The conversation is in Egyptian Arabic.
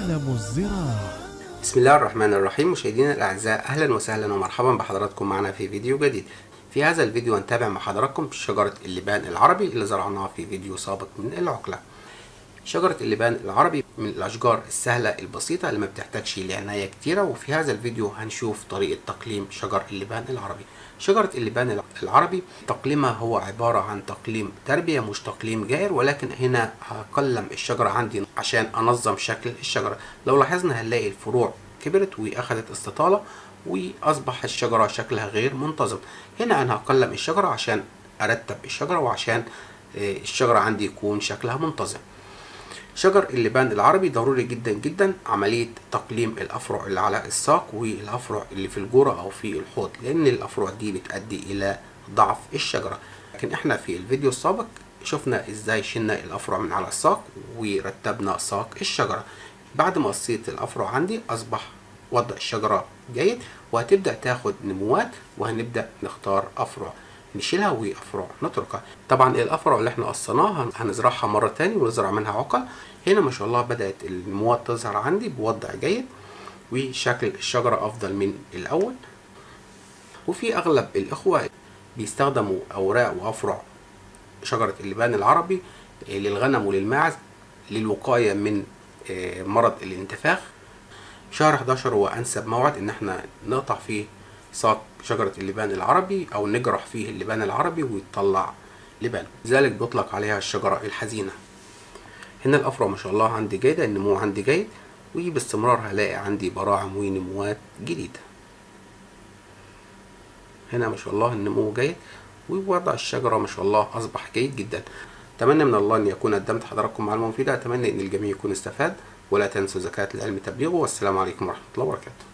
عالم الزراعة بسم الله الرحمن الرحيم مشاهدينا الاعزاء اهلا وسهلا ومرحبا بحضراتكم معنا في فيديو جديد في هذا الفيديو هنتابع مع حضراتكم شجرة اللبان العربي اللي زرعناها في فيديو سابق من العقلة شجرة اللبان العربي من الأشجار السهلة البسيطة اللي ما بتحتاجش لعناية كتيرة وفي هذا الفيديو هنشوف طريقة تقليم شجر اللبان العربي شجرة اللبان العربي تقليمها هو عبارة عن تقليم تربية مش تقليم جائر ولكن هنا هقلم الشجرة عندي عشان أنظم شكل الشجرة لو لاحظنا هنلاقي الفروع كبرت وأخذت استطالة وأصبح الشجرة شكلها غير منتظم هنا أنا هقلم الشجرة عشان أرتب الشجرة وعشان الشجرة عندي يكون شكلها منتظم شجر اللبان العربي ضروري جدا جدا عملية تقليم الأفرع اللي على الساق والأفرع اللي في الجورة أو في الحوض لأن الأفرع دي بتؤدي إلى ضعف الشجرة لكن احنا في الفيديو السابق شفنا ازاي شلنا الأفرع من على الساق ورتبنا ساق الشجرة بعد ما قصيت الأفرع عندي أصبح وضع الشجرة جيد وهتبدأ تاخد نموات وهنبدأ نختار أفرع نشيلها وافرع نتركها طبعا الافرع اللي احنا قصيناها هنزرعها مره تاني ونزرع منها عقل هنا ما شاء الله بدات النموات تظهر عندي بوضع جيد وشكل الشجره افضل من الاول وفي اغلب الاخوه بيستخدموا اوراق وافرع شجره اللبان العربي للغنم وللماعز للوقايه من مرض الانتفاخ شهر 11 هو انسب موعد ان احنا نقطع فيه ساق شجرة اللبان العربي أو نجرح فيه اللبان العربي ويطلع لبان لذلك بيطلق عليها الشجرة الحزينة هنا الأفرع ما شاء الله عندي جيدة النمو عندي جيد وباستمرار هلاقي عندي براعم ونموات جديدة هنا ما شاء الله النمو جيد ووضع الشجرة ما شاء الله أصبح جيد جدا أتمنى من الله أن يكون قدمت حضراتكم معلومة مفيدة أتمنى أن الجميع يكون استفاد ولا تنسوا زكاة العلم تبليغه والسلام عليكم ورحمة الله وبركاته